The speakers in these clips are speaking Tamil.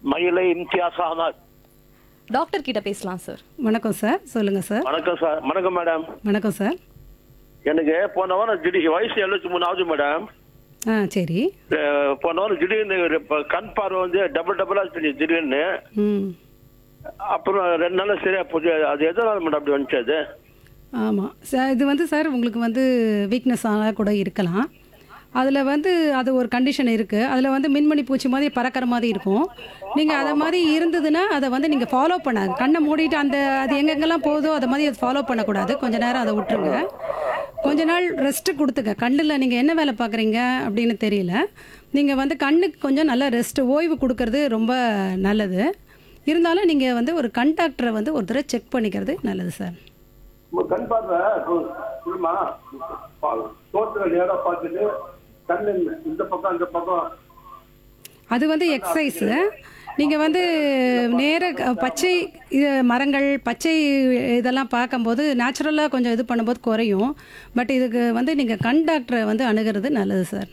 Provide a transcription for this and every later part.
மயிலை இம்தியாஸ் அகமத் டாக்டர் கிட்ட பேசலாம் சார் வணக்கம் சார் சொல்லுங்கள் சார் வணக்கம் சார் வணக்கம் மேடம் வணக்கம் சார் எனக்கு போன வாரம் திடீர் வயசு எழுபத்தி மூணு ஆகுது மேடம் ஆ சரி அஹ் போன வாரம் திடீர்னு ஒரு இப்ப கண் பார்வை வந்து டபுள் டபுளா தெரியும் திடீர்னு ம் அப்புறம் ரெண்டு நாள் சரியா போச்சு அது எதனால மேடம் அப்படி வந்துச்சு அது ஆமாம் சார் இது வந்து சார் உங்களுக்கு வந்து வீக்னஸாக கூட இருக்கலாம் அதில் வந்து அது ஒரு கண்டிஷன் இருக்குது அதில் வந்து மின்மணி பூச்சி மாதிரி பறக்கிற மாதிரி இருக்கும் நீங்கள் அதை மாதிரி இருந்ததுன்னா அதை வந்து நீங்கள் ஃபாலோ பண்ணாங்க கண்ணை மூடிட்டு அந்த அது எங்கெங்கெல்லாம் போதோ அதை மாதிரி அதை ஃபாலோ பண்ணக்கூடாது கொஞ்ச நேரம் அதை விட்டுருங்க கொஞ்ச நாள் ரெஸ்ட்டு கொடுத்துங்க கண்ணில் நீங்கள் என்ன வேலை பார்க்குறீங்க அப்படின்னு தெரியல நீங்கள் வந்து கண்ணுக்கு கொஞ்சம் நல்ல ரெஸ்ட்டு ஓய்வு கொடுக்கறது ரொம்ப நல்லது இருந்தாலும் நீங்கள் வந்து ஒரு கண் டாக்டரை வந்து ஒரு தடவை செக் பண்ணிக்கிறது நல்லது சார் கண் பார்வை சொல்லுமா தோட்டத்தில் நேராக பார்த்துட்டு கண் இந்த பக்கம் அந்த பக்கம் அது வந்து எக்ஸசைஸு நீங்கள் வந்து நேர க- பச்சை இது மரங்கள் பச்சை இதெல்லாம் பார்க்கும்போது நேச்சுரலாக கொஞ்சம் இது பண்ணும்போது குறையும் பட் இதுக்கு வந்து நீங்கள் கண் டாக்டரை வந்து அணுகிறது நல்லது சார்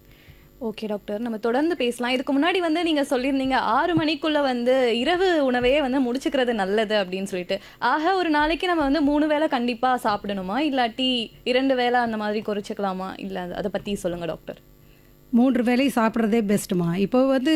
ஓகே டாக்டர் நம்ம தொடர்ந்து பேசலாம் இதுக்கு முன்னாடி வந்து நீங்க சொல்லியிருந்தீங்க ஆறு மணிக்குள்ள வந்து இரவு உணவையே வந்து முடிச்சுக்கிறது நல்லது அப்படின்னு சொல்லிட்டு ஆக ஒரு நாளைக்கு நம்ம வந்து மூணு வேளை கண்டிப்பா சாப்பிடணுமா இல்லாட்டி இரண்டு வேளை அந்த மாதிரி குறைச்சிக்கலாமா இல்ல அதை பத்தி சொல்லுங்க டாக்டர் மூன்று வேளை சாப்பிட்றதே பெஸ்ட்டுமா இப்போ வந்து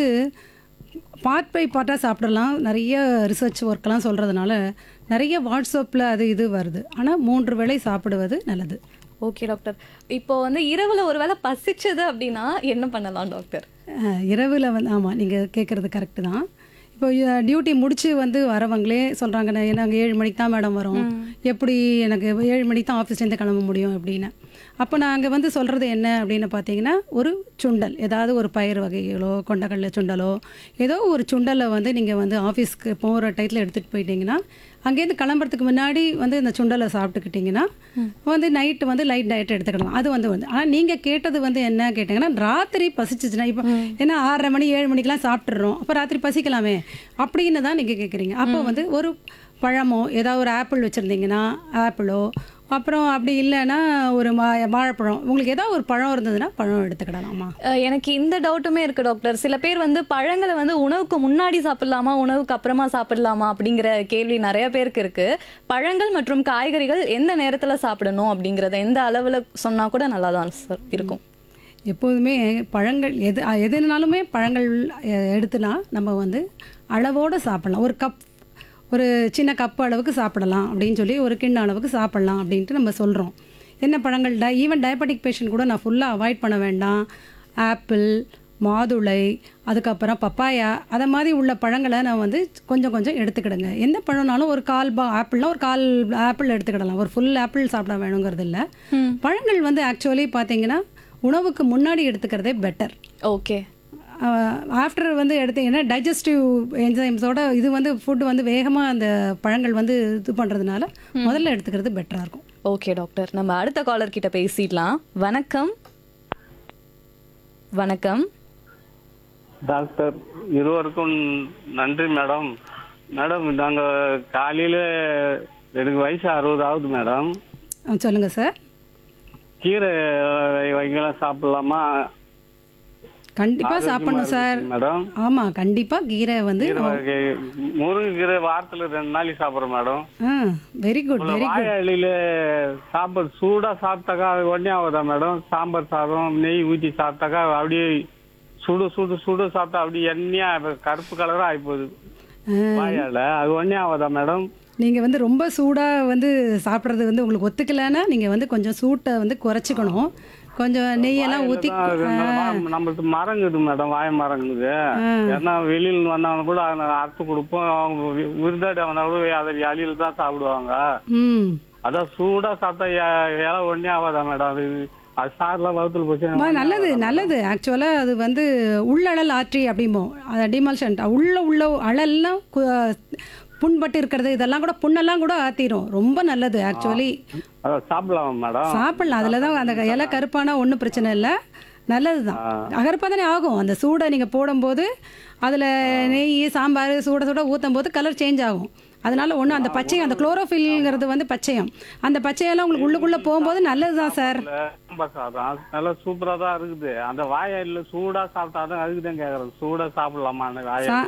பார்ட் பை பார்ட்டாக சாப்பிடலாம் நிறைய ரிசர்ச் ஒர்க்கெலாம் சொல்கிறதுனால நிறைய வாட்ஸ்அப்பில் அது இது வருது ஆனால் மூன்று வேளை சாப்பிடுவது நல்லது ஓகே டாக்டர் இப்போ வந்து இரவுல ஒரு வேளை பசிச்சது அப்படின்னா என்ன பண்ணலாம் டாக்டர் இரவில் வந்து ஆமாம் நீங்கள் கேட்குறது கரெக்டு தான் இப்போ டியூட்டி முடிச்சு வந்து வரவங்களே சொல்கிறாங்க நாங்கள் ஏழு மணிக்கு தான் மேடம் வரோம் எப்படி எனக்கு ஏழு மணிக்கு தான் ஆஃபீஸ்லேருந்து கிளம்ப முடியும் அப்படின்னு அப்போ நாங்கள் வந்து சொல்கிறது என்ன அப்படின்னு பார்த்தீங்கன்னா ஒரு சுண்டல் ஏதாவது ஒரு பயிர் வகைகளோ கொண்டக்கடலை சுண்டலோ ஏதோ ஒரு சுண்டலை வந்து நீங்கள் வந்து ஆஃபீஸ்க்கு போகிற டயத்தில் எடுத்துகிட்டு போயிட்டீங்கன்னா அங்கேருந்து கிளம்புறதுக்கு முன்னாடி வந்து இந்த சுண்டலை சாப்பிட்டுக்கிட்டிங்கன்னா வந்து நைட்டு வந்து லைட் டயட் எடுத்துக்கலாம் அது வந்து வந்து ஆனால் நீங்கள் கேட்டது வந்து என்ன கேட்டிங்கன்னா ராத்திரி பசிச்சுச்சுன்னா இப்போ ஏன்னா ஆறரை மணி ஏழு மணிக்கெலாம் சாப்பிட்றோம் அப்போ ராத்திரி பசிக்கலாமே அப்படின்னு தான் நீங்கள் கேட்குறீங்க அப்போ வந்து ஒரு பழமோ ஏதாவது ஒரு ஆப்பிள் வச்சுருந்தீங்கன்னா ஆப்பிளோ அப்புறம் அப்படி இல்லைன்னா ஒரு மா வாழைப்பழம் உங்களுக்கு ஏதாவது ஒரு பழம் இருந்ததுன்னா பழம் எடுத்துக்கிடலாமா அஹ் எனக்கு இந்த டவுட்டுமே இருக்கு டாக்டர் சில பேர் வந்து பழங்களை வந்து உணவுக்கு முன்னாடி சாப்பிடலாமா உணவுக்கு அப்புறமா சாப்பிடலாமா அப்படிங்கிற கேள்வி நிறைய பேருக்கு இருக்கு பழங்கள் மற்றும் காய்கறிகள் எந்த நேரத்துல சாப்பிடணும் அப்படிங்கறத எந்த அளவுல சொன்னா கூட நல்லா தான் சார் இருக்கும் எப்போதுமே பழங்கள் எது எதுனாலுமே பழங்கள் எ- எடுத்துனா நம்ம வந்து அளவோடு சாப்பிடலாம் ஒரு கப் ஒரு சின்ன கப் அளவுக்கு சாப்பிடலாம் அப்படின்னு சொல்லி ஒரு கிண்ண அளவுக்கு சாப்பிடலாம் அப்படின்ட்டு நம்ம சொல்கிறோம் என்ன பழங்கள் டை ஈவன் டயபெட்டிக் பேஷண்ட் கூட நான் ஃபுல்லாக அவாய்ட் பண்ண வேண்டாம் ஆப்பிள் மாதுளை அதுக்கப்புறம் பப்பாயா அதை மாதிரி உள்ள பழங்களை நான் வந்து கொஞ்சம் கொஞ்சம் எடுத்துக்கிடுங்க எந்த பழம்னாலும் ஒரு கால் பா ஆப்பிள்னா ஒரு கால் ஆப்பிள் எடுத்துக்கிடலாம் ஒரு ஃபுல் ஆப்பிள் சாப்பிட வேணுங்கிறது இல்லை பழங்கள் வந்து ஆக்சுவலி பார்த்தீங்கன்னா உணவுக்கு முன்னாடி எடுத்துக்கிறதே பெட்டர் ஓகே ஆஃப்டர் வந்து எடுத்தீங்கன்னா டைஜஸ்டிவ் என்சைம்ஸோட இது வந்து ஃபுட் வந்து வேகமாக அந்த பழங்கள் வந்து இது பண்ணுறதுனால முதல்ல எடுத்துக்கிறது பெட்டராக இருக்கும் ஓகே டாக்டர் நம்ம அடுத்த காலர் கிட்ட பேசிடலாம் வணக்கம் வணக்கம் டாக்டர் இருவருக்கும் நன்றி மேடம் மேடம் நாங்கள் காலையில் எனக்கு வயசு அறுபது ஆகுது மேடம் ஆ, சொல்லுங்க சார் கீரை வகைலாம் சாப்பிடலாமா கண்டிப்பாக சாப்பிடணும் சார் மேடம் ஆமாம் கண்டிப்பாக கீரை வந்து கீரை வகை முருங்கைக்கீரை வாரத்தில் ரெண்டு நாளைக்கு சாப்பிட்றேன் மேடம் ஆ வெரி குட் வெரி குட் வாயாளியில சாப்பாடு சூடாக சாப்பிட்டாக்கா அது உடனே ஆகுதா மேடம் சாம்பார் சாதம் நெய் ஊற்றி சாப்பிட்டாக்கா அப்படியே சுடு சுடு சுடு சாப்பிட்டா அப்படியே எண்ணெயா இப்ப கருப்பு கலராக ஆகிப்போகுது வாயால அது உடனே ஆகுதா மேடம் நீங்கள் வந்து ரொம்ப சூடாக வந்து சாப்பிட்றது வந்து உங்களுக்கு ஒத்துக்கலைன்னா நீங்கள் வந்து கொஞ்சம் சூட்டை வந்து குறைச்சிக்கணும் கொஞ்சம் நெய்யெல்லாம் ஊற்றி நம்மளுக்கு மரங்குது மேடம் வாய மரங்குது ஏன்னா வெளியில வந்தவங்க கூட அதை அறுத்து கொடுப்போம் அவங்க வி- விருந்தாடி வந்தா கூட அதை அழியில தான் சாப்பிடுவாங்க ம் அதான் சூடா சாப்பிட்டா எ- இலை ஒண்ணே ஆகாதா மேடம் அது அது சார்லாம் வகுத்துல அம்மா, போச்சு நல்லது நல்லது ஆக்சுவலாக அது வந்து உள்ளழல் ஆற்றி அப்படிம்போம் அது டிமால்ஷன் உள்ள உள்ள அழல்லாம் கு- புண்பட்டு இருக்கிறது இதெல்லாம் கூட புண்ணெல்லாம் கூட ஆற்றிடும் ரொம்ப நல்லது ஆக்சுவலி அதான் சாப்பிடலாமா மேடம் சாப்பிடலாம் அதில் தான் அந்த இலை கருப்பானா ஒன்றும் பிரச்சனை இல்லை நல்லது தான் அகரப்பாக தானே ஆகும் அந்த சூடை நீங்கள் போடும்போது அதில் நெய் சாம்பார் சூட சூட ஊற்றும் போது கலர் சேஞ்ச் ஆகும் அதனால ஒன்றும் அந்த பச்சையம் அந்த குளோரோஃபில்ங்கிறது வந்து பச்சையம் அந்த பச்சையெல்லாம் உங்களுக்கு உள்ளுக்குள்ளே போகும்போது நல்லது தான் சார் சாம்பார் சாதம் நல்லா சூப்பரா தான் இருக்குது அந்த வாயில சூடா சாப்பிட்டாதான் அதுக்கு தான் கேக்குறேன் சூடா சாப்பிடலாமா அந்த வாயை சா-